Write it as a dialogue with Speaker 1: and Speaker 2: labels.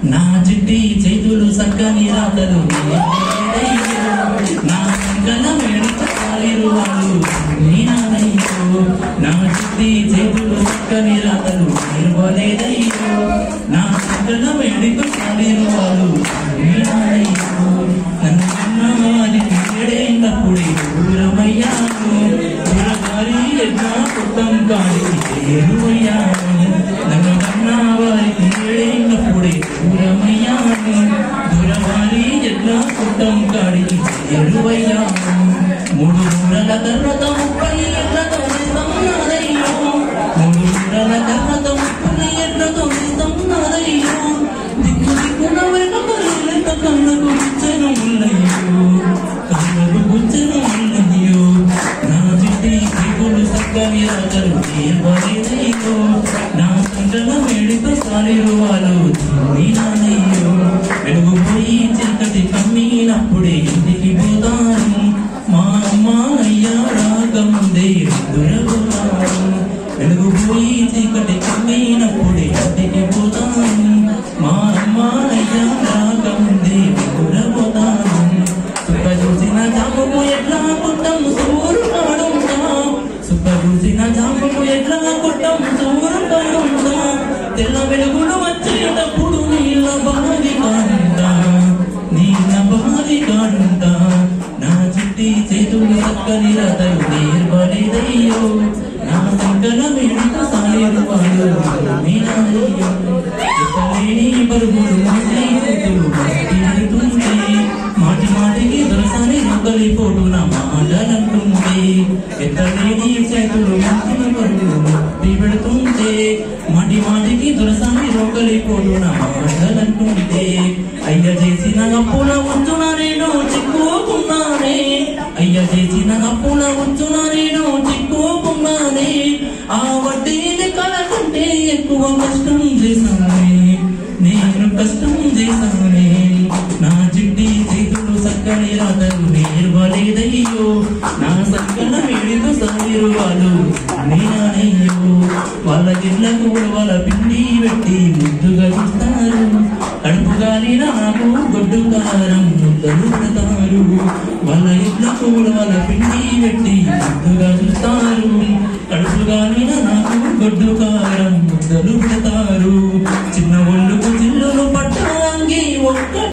Speaker 1: నా చిట్టి చేతులు సక్కని రాతలు నా సంకల మేడత కాలిరు వాళ్ళు నీ నానయ్యో నా చిట్టి చేతులు సక్కని రాతలు నిర్వలేదయ్యో నా సంకల మేడిక కాలిరు వాళ్ళు నీ నానయ్యో నన్ను కన్నవారి ఏడేళ్ళప్పుడే దూరమయ్యాను దూరగారి ఎన్నా పుట్టం కాడి చేరువయ్యాను నన్ను కన్నవారికి ఏడేళ్ళప్పుడే దూరమయ్యాను దూరవారి ఎట్లా పుట్టం కాడికి చేరువయ్యాను మూడు మూడల తర్వాత ముప్పై ఎట్లతో నిస్తామన్నారయ్యో మూడు మూడల తర్వాత ముప్పై ఎట్లతో నిస్తామన్నారయ్యో దిక్కు దిక్కున వెనకలు లెక్క కళ్ళకు గుచ్చను ఉన్నయ్యో కళ్ళకు గుచ్చను ఉన్నయ్యో నా చిట్టి దిగులు సక్కని రాజలు తీర్వలేదయ్యో నా సంకల మేడిత సాలిరు వాళ్ళు నీ నానయ్యో వెలుగుపోయి చీకటి కమ్మినప్పుడే ఇంటికి పోతాను మా అమ్మ అయ్యా రాకముందే దురగుతాను వెలుగుపోయి చీకటి కమ్మినప్పుడే ఇంటికి పోతాను మా అమ్మ అయ్యా రాకముందే దురగుతాను సుఖ చూసిన జాముకు ఎట్లా పుట్టము సూరు కాడుంటా సుఖ చూసిన జాముకు ఎట్లా పుట్టము సూరు కాడుంటా తెల్ల వెలుగులు వచ్చేటప్పుడు నీళ్ళ బావి కాడుంటా నీళ్ళ బావి కాడుంటా నా చిట్టి చేతులు చక్కని రథలు నేర్పలేదయ్యో నా సంకల మేడిక సాలేదు వాళ్ళు మీనాదయ్యో ఎక్కలేని పరుగులు మాసి కూతురు బయటి వెళ్తుంటే మాటి మాటికి దొరసాని నొక్కలి పోటు నా మాటలంటుంటే ఎత్తలేని చేతులు మాసిన పరుగులు నొప్పి పెడుతుంటే మాటి మాటికి దొరసాని నొక్కలి పోటు నా మాటలంటుంటే అయ్య చేసిన అప్పుల ఉంచున నేను చిక్కుకున్నానే అయ్య చేసిన అప్పుల ఉంచున నేను చిక్కుకున్నానే ఆ వడ్డీని కల కంటే ఎక్కువ కష్టం చేశానే నేను కష్టం చేశానే నా చిట్టి చేతులు సక్కని రాతలు నేర్వలేదయ్యో నా సక్కన వేడితో సాగిరు వాళ్ళు నేనయ్యో వాళ్ళ గిళ్ళకు వాళ్ళ పిండి పెట్టి ముద్దుగా చూస్తారు కడుపు గాలిన నాకు గొడ్డు కారం ముద్దలు పెడతారు వాళ్ళ ఇళ్ళకు వాళ్ళ పిండి పెట్టి ముద్దుగా చూస్తారు కడుపు గాలిన నాకు గొడ్డు కారం ముద్దలు పెడతారు చిన్న ఒళ్ళు